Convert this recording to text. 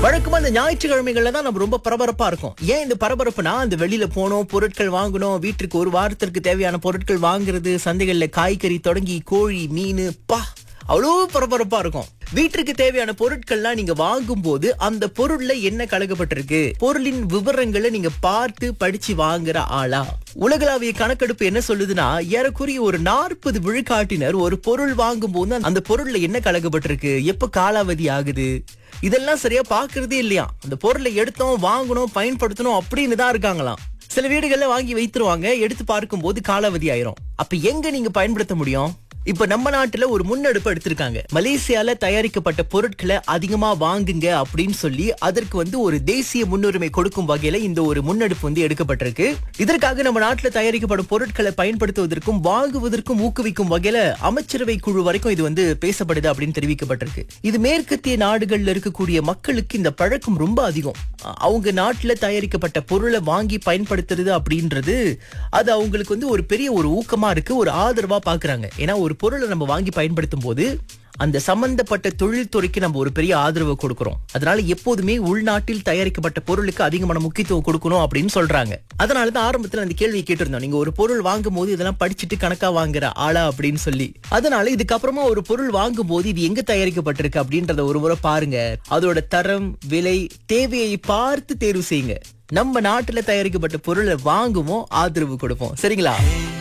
வழக்கமா இந்த ஞாயிற்றுக்கிழமைகள்ல தான் நம்ம ரொம்ப பரபரப்பா இருக்கும் ஏன் இந்த பரபரப்புனா அந்த வெளியில போனோம் பொருட்கள் வாங்கணும் வீட்டுக்கு ஒரு வாரத்திற்கு தேவையான பொருட்கள் வாங்குறது சந்தைகள்ல காய்கறி தொடங்கி கோழி மீன் பா அவ்வளோ பரபரப்பா இருக்கும் வீட்டிற்கு தேவையான பொருட்கள்லாம் நீங்க வாங்கும் போது அந்த பொருள்ல என்ன கலக்கப்பட்டிருக்கு பொருளின் விவரங்களை நீங்க பார்த்து படிச்சு வாங்குற ஆளா உலகளாவிய கணக்கெடுப்பு என்ன சொல்லுதுன்னா ஏறக்குறைய ஒரு நாற்பது விழுக்காட்டினர் ஒரு பொருள் வாங்கும் போது அந்த பொருள்ல என்ன கலக்கப்பட்டிருக்கு எப்ப காலாவதி ஆகுது இதெல்லாம் சரியா பாக்குறதே இல்லையா அந்த பொருளை எடுத்தோம் வாங்கணும் பயன்படுத்தணும் அப்படின்னு தான் இருக்காங்களாம் சில வீடுகள்ல வாங்கி வைத்துருவாங்க எடுத்து பார்க்கும்போது காலாவதி ஆயிரும் அப்ப எங்க நீங்க பயன்படுத்த முடியும் இப்ப நம்ம நாட்டுல ஒரு முன்னெடுப்பு எடுத்திருக்காங்க மலேசியால தயாரிக்கப்பட்ட பொருட்களை அதிகமா வாங்குங்க அப்படின்னு சொல்லி அதற்கு வந்து ஒரு தேசிய முன்னுரிமை கொடுக்கும் வகையில இந்த ஒரு முன்னெடுப்பு வந்து எடுக்கப்பட்டிருக்கு இதற்காக நம்ம நாட்டுல தயாரிக்கப்படும் பொருட்களை பயன்படுத்துவதற்கும் வாங்குவதற்கும் ஊக்குவிக்கும் வகையில அமைச்சரவை குழு வரைக்கும் இது வந்து பேசப்படுது அப்படின்னு தெரிவிக்கப்பட்டிருக்கு இது மேற்கத்திய நாடுகள்ல இருக்கக்கூடிய மக்களுக்கு இந்த பழக்கம் ரொம்ப அதிகம் அ- அவங்க நாட்டுல தயாரிக்கப்பட்ட பொருளை வாங்கி பயன்படுத்துறது அப்படின்றது அது அவங்களுக்கு வந்து ஒரு பெரிய ஒரு ஊக்கமா இருக்கு ஒரு ஆதரவா பாக்குறாங்க ஏன்னா ஒரு பொருளை நம்ம வாங்கி பயன்படுத்தும் போது அந்த சம்பந்தப்பட்ட தொழில்துறைக்கு நம்ம ஒரு பெரிய ஆதரவு கொடுக்கிறோம் அதனால எப்போதுமே உள்நாட்டில் தயாரிக்கப்பட்ட பொருளுக்கு அதிகமான முக்கியத்துவம் கொடுக்கணும் அப்படின்னு சொல்றாங்க அதனால தான் ஆரம்பத்துல அந்த கேள்வியை கேட்டிருந்தோம் நீங்க ஒரு பொருள் வாங்கும் போது இதெல்லாம் படிச்சுட்டு கணக்கா வாங்குற ஆளா அப்படின்னு சொல்லி அதனால இதுக்கப்புறமா ஒரு பொருள் வாங்கும் போது இது எங்க தயாரிக்கப்பட்டிருக்கு அப்படின்றத ஒரு முறை பாருங்க அதோட தரம் விலை தேவையை பார்த்து தேர்வு செய்யுங்க நம்ம நாட்டுல தயாரிக்கப்பட்ட பொருளை வாங்குவோம் ஆதரவு கொடுப்போம் சரிங்களா